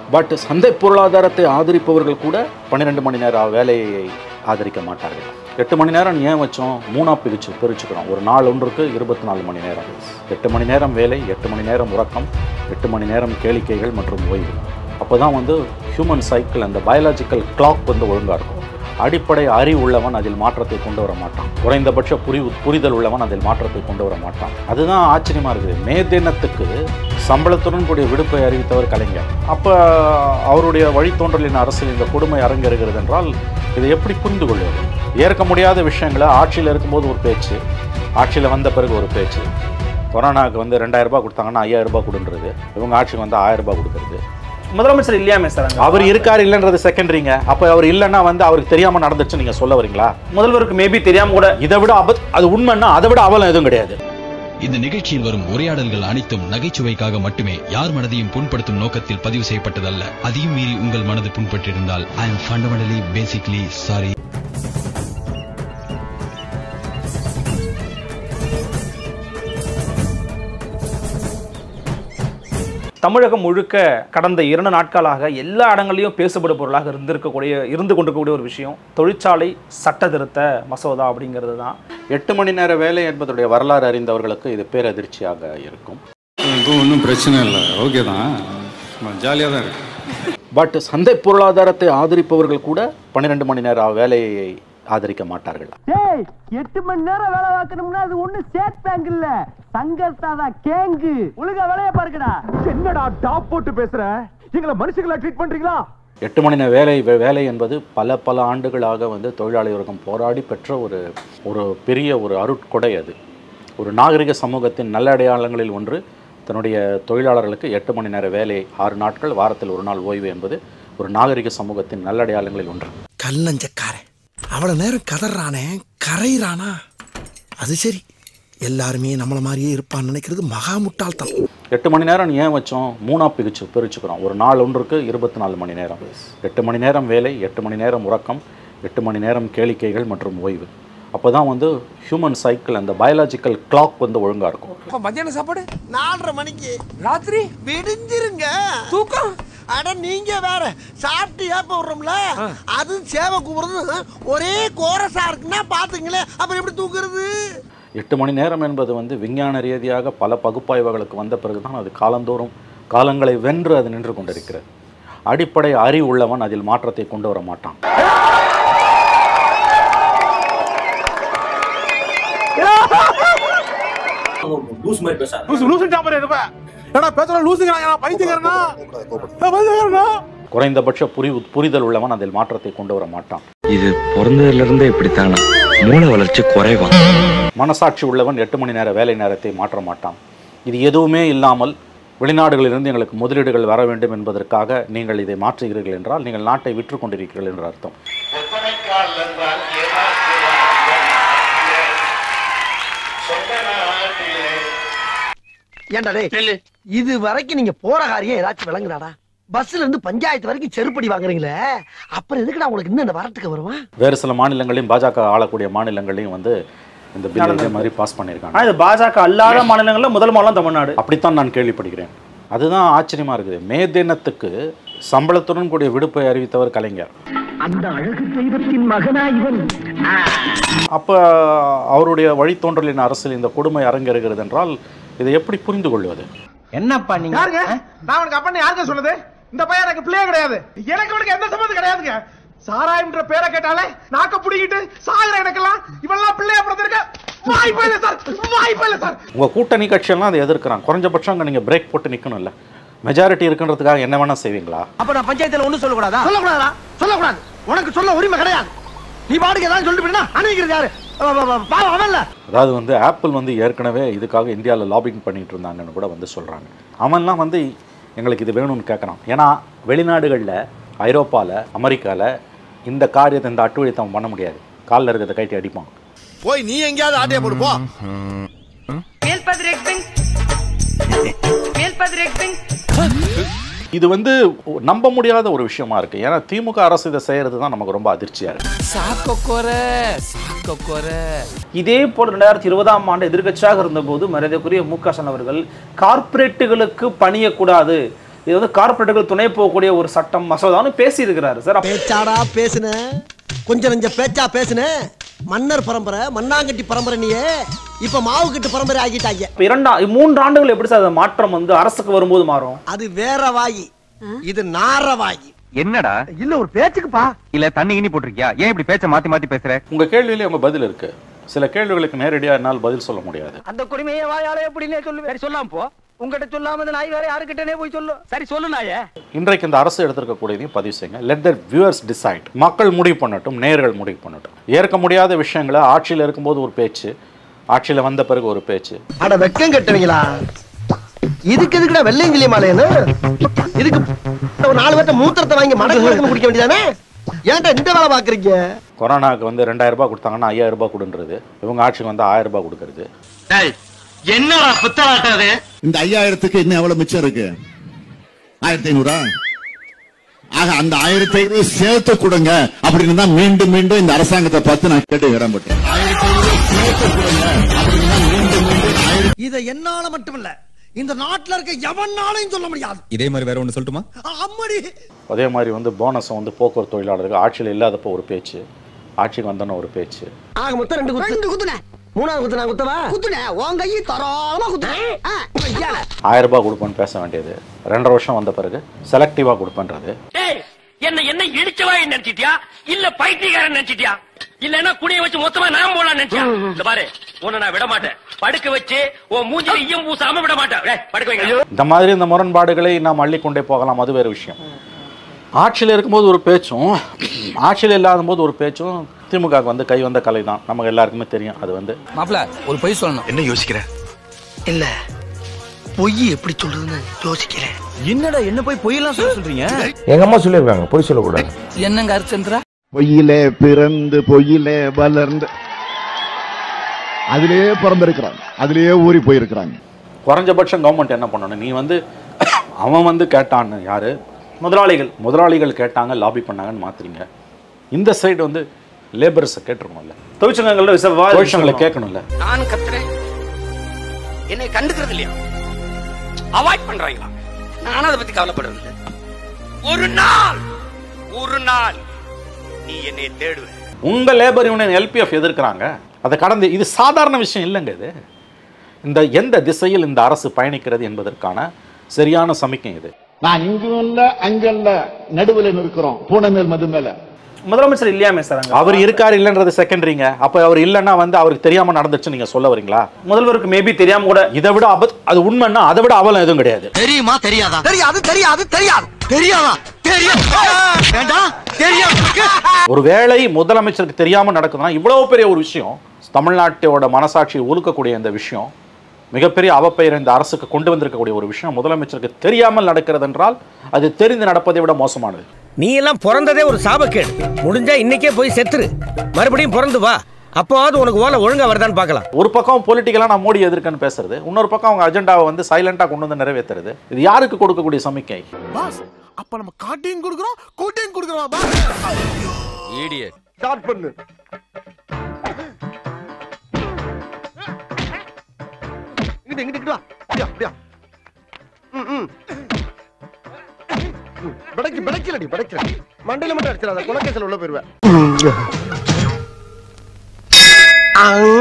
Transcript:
But சந்தை பொருளாதாரத்தை ஆதரிப்பவர்கள் கூட பன்னிரெண்டு மணி நேர வேலையை ஆதரிக்க மாட்டார்கள் எட்டு மணி நேரம் ஏன் வச்சோம் மூணா பிரிச்சு பிரிச்சுக்கிறோம் ஒரு நாள் ஒன்றுக்கு இருபத்தி நாலு மணி நேரம் எட்டு மணி நேரம் வேலை எட்டு மணி நேரம் உறக்கம் எட்டு மணி நேரம் கேளிக்கைகள் மற்றும் ஓய்வு அப்போ தான் வந்து ஹியூமன் சைக்கிள் அந்த பயாலஜிக்கல் கிளாக் வந்து ஒழுங்காக இருக்கும் அடிப்படை அறிவு உள்ளவன் அதில் மாற்றத்தை கொண்டு வர மாட்டான் குறைந்தபட்ச புரிவு புரிதல் உள்ளவன் அதில் மாற்றத்தை கொண்டு வர மாட்டான் அதுதான் ஆச்சரியமா இருக்குது மே தினத்துக்கு சம்பளத்துடன் கூடிய விடுப்பை அறிவித்தவர் கலைஞர் அப்போ அவருடைய வழித்தோன்றலின் அரசியல் இந்த கொடுமை அரங்கேறுகிறது என்றால் இதை எப்படி புரிந்து கொள்வது ஏற்க முடியாத விஷயங்களை ஆட்சியில் இருக்கும்போது ஒரு பேச்சு ஆட்சியில் வந்த பிறகு ஒரு பேச்சு கொரோனாவுக்கு வந்து ரெண்டாயிரம் ரூபாய் கொடுத்தாங்கன்னா ஐயாயிரம் ரூபாய் கொடுன்றது இவங்க ஆட்சிக்கு வந்து ஆயிரம் ரூபாய் கொடுக்குறது முதலமைச்சர் இல்லையாமே சார் அங்க? அவர் இருக்கார் இல்லைன்றது செகண்டரிங்க அப்போ அவர் இல்லைன்னா வந்து அவருக்கு தெரியாம நடந்துச்சு நீங்க சொல்ல வரீங்களா முதல்வருக்கு மேபி தெரியாம கூட இதை விட அபத் அது உண்மைன்னா அதை விட அவலம் எதுவும் கிடையாது இந்த நிகழ்ச்சியில் வரும் உரையாடல்கள் அனைத்தும் நகைச்சுவைக்காக மட்டுமே யார் மனதையும் புண்படுத்தும் நோக்கத்தில் பதிவு செய்யப்பட்டதல்ல அதையும் மீறி உங்கள் மனது புண்பட்டிருந்தால் I am fundamentally basically sorry Tamilagam முழுக்க கடந்த இரண்டு நாட்களாக எல்லா இடங்களையும் பேசுபடும் பொருளாக இருந்திருக்கக்கூடிய இருந்து கொண்டிருக்கக்கூடிய ஒரு விஷயம் தொழிற்சாலை சட்ட திருத்த மசோதா அப்படிங்கிறது தான் எட்டு மணி நேர வேலை என்பதுடைய வரலாறு அறிந்தவர்களுக்கு இது பேரதிர்ச்சியாக இருக்கும் இப்போ ஒன்றும் பிரச்சனை இல்லை ஓகே தான் ஜாலியாக தான் இருக்கு பட் சந்தை பொருளாதாரத்தை ஆதரிப்பவர்கள் கூட பன்னிரெண்டு மணி நேர வேலையை ஆதரிக்க மாட்டார்கள் டேய் எட்டு மணி நேரம் வேலை பார்க்கணும்னா அது ஒண்ணு ஸ்டேட் பேங்க் இல்ல சங்கர்தாதா கேங்கு ஒழுங்கா வேலைய பாருங்கடா என்னடா டாப் போட்டு பேசுற எங்களை மனுஷங்களா ட்ரீட் பண்றீங்களா எட்டு மணி நேர வேலை வே- வேலை என்பது பல பல ஆண்டுகளாக வந்து தொழிலாளி வர்க்கம் போராடி பெற்ற ஒரு ஒரு பெரிய ஒரு அருட்கொடை அது ஒரு நாகரிக சமூகத்தின் நல்ல அடையாளங்களில் ஒன்று தன்னுடைய தொழிலாளர்களுக்கு எட்டு மணி நேர வேலை ஆறு நாட்கள் வாரத்தில் ஒரு நாள் ஓய்வு என்பது ஒரு நாகரிக சமூகத்தின் நல்லடையாளங்களில் ஒன்று கல்லஞ்சக்காரன் அவ்வளவு நேரம் கதறானே கரையிறானா அது சரி எல்லாருமே நம்மள மாதிரியே இருப்பான்னு நினைக்கிறது மகா முட்டாள்தனம் எட்டு மணி நேரம் ஏன் வச்சோம் மூணா பிரிச்சு பிரிச்சுக்கிறோம் ஒரு நாள் ஒன்றுக்கு இருபத்தி நாலு மணி நேரம் எட்டு மணி நேரம் வேலை எட்டு மணி நேரம் உறக்கம் எட்டு மணி நேரம் கேளிக்கைகள் மற்றும் ஓய்வு அப்போ தான் வந்து ஹியூமன் சைக்கிள் அந்த பயாலஜிக்கல் கிளாக் வந்து ஒழுங்காக இருக்கும் மத்தியான சாப்பாடு நாலரை மணிக்கு ராத்திரி விடிஞ்சிருங்க தூக்கம் அட நீங்க வேற சாப்பிட்டு ஏப்ப விடுறோம்ல அது சேவை கூப்பிடுறது ஒரே கோரஸா இருக்குன்னா பாத்துங்களேன் அப்புறம் எப்படி தூக்குறது எட்டு மணி நேரம் என்பது வந்து விஞ்ஞான ரீதியாக பல பகுப்பாய்வுகளுக்கு வந்த பிறகு தான் அது காலந்தோறும் காலங்களை வென்று அது நின்று கொண்டிருக்கிறது அடிப்படை அறிவு உள்ளவன் அதில் மாற்றத்தை கொண்டு வர மாட்டான் லூஸ் மாதிரி பேசாத லூசு லூசு டாமர் இருப்ப ஏடா பேசுற லூசுங்கறாங்க நான் பைத்தியக்காரனா நான் பைத்தியக்காரனா குறைந்தபட்ச புரிவு புரிதல் உள்ளவன் அதில் மாற்றத்தை கொண்டு வர மாட்டான் இது பிறந்ததுல இருந்தே இப்படித்தானா மூளை வளர்ச்சி குறைவா மனசாட்சி உள்ளவன் எட்டு மணி நேர வேலை நேரத்தை மாற்ற மாட்டான் இது எதுவுமே இல்லாமல் வெளிநாடுகளிலிருந்து எங்களுக்கு முதலீடுகள் வர வேண்டும் என்பதற்காக நீங்கள் இதை மாற்றுகிறீர்கள் என்றால் நீங்கள் நாட்டை விற்று கொண்டிருக்கிறீர்கள் என்று அர்த்தம் ஏன்டா டேய் இது வரைக்கும் நீங்க போற காரியம் ஏதாச்சும் விளங்குறாடா பஸ்ல இருந்து பஞ்சாயத்து வரைக்கும் செருப்படி வாங்குறீங்களே அப்புறம் எதுக்குடா உங்களுக்கு இன்னும் இந்த வரட்டுக்கு வருமா வேறு சில மாநிலங்களையும் பாஜக ஆளக்கூடிய மாநிலங்களையும் வந்து இந்த பில் இதே மாதிரி பாஸ் பண்ணியிருக்காங்க ஆனால் இது பாஜக அல்லாத மாநிலங்களில் முதல் மாநிலம் தமிழ்நாடு அப்படித்தான் நான் கேள்விப்படுகிறேன் அதுதான் ஆச்சரியமா இருக்குது மே தினத்துக்கு சம்பளத்துடன் கூடிய விடுப்பை அறிவித்தவர் கலைஞர் அந்த அழகு தெய்வத்தின் மகனா இவன் அப்போ அவருடைய வழித்தோன்றலின் அரசியல் இந்த கொடுமை அரங்கேறுகிறது என்றால் இதை எப்படி புரிந்து கொள்வது என்னப்பா நீங்க யாருங்க நான் உனக்கு அப்பன்னு யாருங்க சொன்னது இந்த பையன் எனக்கு பிள்ளையே கிடையாது எனக்கு உனக்கு எந்த சம்மந்தம் கிடையாதுங்க சாராயம்ன்ற பேரை கேட்டாலே நாக்க புடிக்கிட்டு சாகுற எனக்கெல்லாம் இவெல்லாம் பிள்ளைய பிறந்திருக்க வாய்ப்பே இல்லை சார் வாய்ப்பே இல்லை சார் உங்கள் கூட்டணி கட்சியெல்லாம் அதை எதிர்க்கிறாங்க குறைஞ்சபட்சம் அங்கே நீங்கள் பிரேக் போட்டு நிற்கணும்ல மெஜாரிட்டி இருக்குன்றதுக்காக என்ன வேணால் செய்வீங்களா அப்ப நான் பஞ்சாயத்துல ஒண்ணும் சொல்லக்கூடாதா சொல்லக்கூடாதா சொல்லக்கூடாது உனக்கு சொல்ல உரிமை கிடையாது நீ பாட்டுக்கு ஏதாவது சொல்லிட்டு போயினா அனுபவிக்கிறது யாரு அவ- அவ- அவ- பாவம் அவன்ல அதாவது வந்து ஆப்பிள் வந்து ஏற்கனவே இதுக்காக இந்தியாவில் லாபிங் பண்ணிட்டு இருந்தாங்கன்னு கூட வந்து சொல்கிறாங்க அவன்லாம் வந்து எங்களுக்கு இது வேணும்னு கேட்குறான் ஏன்னா வெளிநாடுகளில் ஐரோப்பாவில் அமெரிக்காவில் இந்த காரியத்தை இந்த அட்டுவழித்தம் பண்ண முடியாது காலில் இருக்கிறத கைட்டி அடிப்பான் போய் நீ எங்கேயாவது ஆட்டைய போடு போ இது வந்து நம்ப முடியாத ஒரு விஷயமா இருக்கு ஏன்னா திமுக அரசு இதை செய்யறது தான் நமக்கு ரொம்ப அதிர்ச்சியா இருக்கு இதே போல் ரெண்டாயிரத்தி இருபதாம் ஆண்டு எதிர்க்கட்சியாக இருந்தபோது மரியாதைக்குரிய மு க ஸ்டாலின் அவர்கள் கார்ப்பரேட்டுகளுக்கு பணியக்கூடாது இது வந்து கார்ப்பரேட்டுகள் துணை போகக்கூடிய ஒரு சட்டம் மசோதான்னு பேசி இருக்கிறாரு சார் அப்ப பேச்சாடா பேசுன கொஞ்சம் நெஞ்ச பேச்சா பேசுன மன்னர் பரம்பரை மண்ணாங்கட்டி பரம்பரை நீயே இப்ப மாவு கட்டு பரம்பரை ஆகிட்டாங்க இப்ப இரண்டா மூன்று ஆண்டுகள் எப்படி சார் அந்த மாற்றம் வந்து அரசுக்கு வரும்போது மாறும் அது வேற வாயி இது நார வாயி என்னடா இல்ல ஒரு பேச்சுக்குப்பா இல்ல தண்ணி கிண்ணி போட்டிருக்கியா ஏன் இப்படி பேச்ச மாத்தி மாத்தி பேசுற உங்க கேள்வியிலே உங்க பதில் இருக்கு சில கேள்விகளுக்கு நேரடியா என்னால் பதில் சொல்ல முடியாது அந்த குடிமையை வாயாலே எப்படின்னே சொல்லு சரி சொல்லாம போ உங்ககிட்ட சொல்லாம இந்த நாய் வேற யாருக்கிட்டனே போய் சொல்லு சரி சொல்லு நாயே இன்றைக்கு இந்த அரசு எடுத்திருக்கக்கூடியதையும் பதிவு செய்யுங்க லெட் தர் வியூவர்ஸ் டிசைட் மக்கள் முடிவு பண்ணட்டும் நேர்கள் முடிவு பண்ணட்டும் ஏற்க முடியாத விஷயங்களை ஆட்சியில் இருக்கும்போது ஒரு பேச்சு ஆட்சியில் வந்த பிறகு ஒரு பேச்சு அட வெக்கம் கட்டுவீங்களா இதுக்கு எதுக்குடா வெள்ளையங்கிலி மாலையன்னு இதுக்கு ஒரு நாலு பேர்ட்ட மூத்திரத்தை வாங்கி மடக்கு மடக்கு குடிக்க வேண்டியதானே ஏன்டா இந்த வேலை பாக்குறீங்க கொரோனாவுக்கு வந்து ரெண்டாயிரம் ரூபாய் கொடுத்தாங்கன்னா ஐயாயிரம் ரூபாய் கொடுன்றது இவங்க ஆட்சிக்கு வந்து ஆயிரம் ரூபாய் கொடுக்கறது என்னடா புத்தலாட்டாது இந்த ஐயாயிரத்துக்கு இன்னும் எவ்வளவு மிச்சம் இருக்கு ஆயிரத்தி ஐநூறா ஆக அந்த ஆயிரத்தி ஐநூறு சேர்த்து கொடுங்க அப்படின்னு தான் மீண்டும் மீண்டும் இந்த அரசாங்கத்தை பார்த்து நான் கேட்டு இடம்பெற்றேன் ஆயிரத்தி ஐநூறு சேர்த்து கொடுங்க அப்படின்னு தான் மீண்டும் மீண்டும் ஆயிரத்தி இத என்னால மட்டுமில்ல இந்த நாட்டுல இருக்க எவனாலையும் சொல்ல முடியாது இதே மாதிரி வேற ஒன்று சொல்லட்டுமா அம்மடி அதே மாதிரி வந்து போனஸை வந்து போக்குவரத்து தொழிலாளருக்கு ஆட்சியில் இல்லாதப்போ ஒரு பேச்சு ஆட்சிக்கு வந்தோன்னு ஒரு பேச்சு ஆக மொத்தம் ரெண்டு குத்து ரெண்டு குத்துன மூணாவது குத்து நான் குத்தவா குத்துன உன் கையை தரோளமா குத்துன ஆயிரம் ரூபாய் கொடுப்பேன்னு பேச வேண்டியது ரெண்டரை வருஷம் வந்த பிறகு செலக்டிவாக கொடுப்பேன்றது என்ன என்ன இடிச்சவா நினைச்சிட்டியா இல்ல பைத்தியக்காரன் நினைச்சிட்டியா இல்லன்னா குடிய வச்சு மொத்தமா நான் போலாம் நினைச்சியா இந்த பாரு உன்னை நான் விட மாட்டேன் படுக்க வச்சு உன் மூஞ்சில ஈயம் பூசாம விட மாட்டேன் டேய், படுக்க வைங்க இந்த மாதிரி இந்த முரண்பாடுகளை நாம் அள்ளிக்கொண்டே போகலாம் அது வேறு விஷயம் ஆட்சியில் இருக்கும்போது ஒரு பேச்சும் ஆட்சியில் இல்லாத போது ஒரு பேச்சும் திமுகவுக்கு வந்து கை வந்த கலை தான் நமக்கு எல்லாருக்குமே தெரியும் அது வந்து மாப்பிள ஒரு பொய் சொல்லணும் என்ன யோசிக்கிற இல்ல பொய் எப்படி சொல்றதுன்னு யோசிக்கிறேன் என்னடா என்ன போய் பொய்யெல்லாம் சொல்ல சொல்றீங்க எங்க அம்மா சொல்லிருக்காங்க போய் சொல்லக்கூடாது என்னங்க அர்ச்சந்திரா பொய்யிலே பிறந்து பொய்யிலே வளர்ந்து அதிலே பிறந்திருக்கிறாங்க அதிலேயே ஊறி போயிருக்கிறாங்க குறைஞ்சபட்சம் கவர்மெண்ட் என்ன பண்ணணும் நீ வந்து அவன் வந்து கேட்டான்னு யாரு முதலாளிகள் முதலாளிகள் கேட்டாங்க லாபி பண்ணாங்கன்னு மாத்துறீங்க இந்த சைடு வந்து லேபர்ஸை கேட்டிருக்கணும்ல தொழிற்சங்கங்களோட விச- விவாத தொழிற்சங்களை விஷயம். கேட்கணும்ல நான் கத்துறேன் என்னை கண்டுக்கிறது இல்லையா அவாய்ட் பண்றாங்களா நானும் அதை பத்தி கவலைப்படுறது இல்ல ஒரு நாள் ஒரு நாள் நீ என்னை தேடுவ உங்க லேபர் யூனியன் எல்பிஎஃப் எதிர்க்கிறாங்க அதை கடந்து இது சாதாரண விஷயம் இல்லைங்க இது இந்த எந்த திசையில் இந்த அரசு பயணிக்கிறது என்பதற்கான சரியான சமிக்கை இது நான் இங்கும் இல்ல அங்கல்ல நடுவுல நிற்கிறோம் பூனை மேல் மது மேல முதலமைச்சர் இல்லையாமே சார் அங்க அவர் இருக்காரு இல்லைன்றது செகண்டரிங்க அப்ப அவர் இல்லைன்னா வந்து அவருக்கு தெரியாம நடந்துச்சு நீங்க சொல்ல வரீங்களா முதல்வருக்கு மேபி தெரியாம கூட இதை விட அபத் அது உண்மைன்னா அதை விட அவலம் எதுவும் கிடையாது தெரியுமா தெரியாதா தெரியாது தெரியாது தெரியாது தெரியாதா தெரியும் வேண்டாம் தெரியும் ஒருவேளை முதலமைச்சருக்கு தெரியாம நடக்குதுன்னா இவ்வளவு பெரிய ஒரு விஷயம் தமிழ்நாட்டோட மனசாட்சியை உலுக்கக்கூடிய இந்த விஷயம் மிகப்பெரிய அவப்பெயர் இந்த அரசுக்கு கொண்டு வந்திருக்கக்கூடிய ஒரு விஷயம் முதலமைச்சருக்கு தெரியாமல் நடக்கிறது என்றால் அது தெரிந்து நடப்பதை விட மோசமானது நீ எல்லாம் பிறந்ததே ஒரு சாபக்கேடு முடிஞ்சா இன்னைக்கே போய் செத்துரு மறுபடியும் பிறந்து வா அப்போவாவது உனக்கு ஓலை ஒழுங்கா வருதான்னு பார்க்கலாம் ஒரு பக்கம் பொலிட்டிக்கலாக நான் மோடி எதிர்க்கன்னு பேசுறது இன்னொரு பக்கம் அவங்க அஜெண்டாவை வந்து சைலண்டாக கொண்டு வந்து நிறைவேற்றுறது இது யாருக்கு கொடுக்கக்கூடிய சமிக்கை பாஸ் அப்ப நம்ம காட்டையும் கொடுக்குறோம் கூட்டையும் கொடுக்குறோம் ஸ்டார்ட் பண்ணு இங்கிட்டு இங்கிட்டு இங்கிட்டு வா அப்படியா அப்படியா ம் ம் படைக்கு படைக்கலடி படைக்கல மண்டையில மட்டும் அடிச்சிடாத குலக்கேசல் உள்ள போயிருவேன்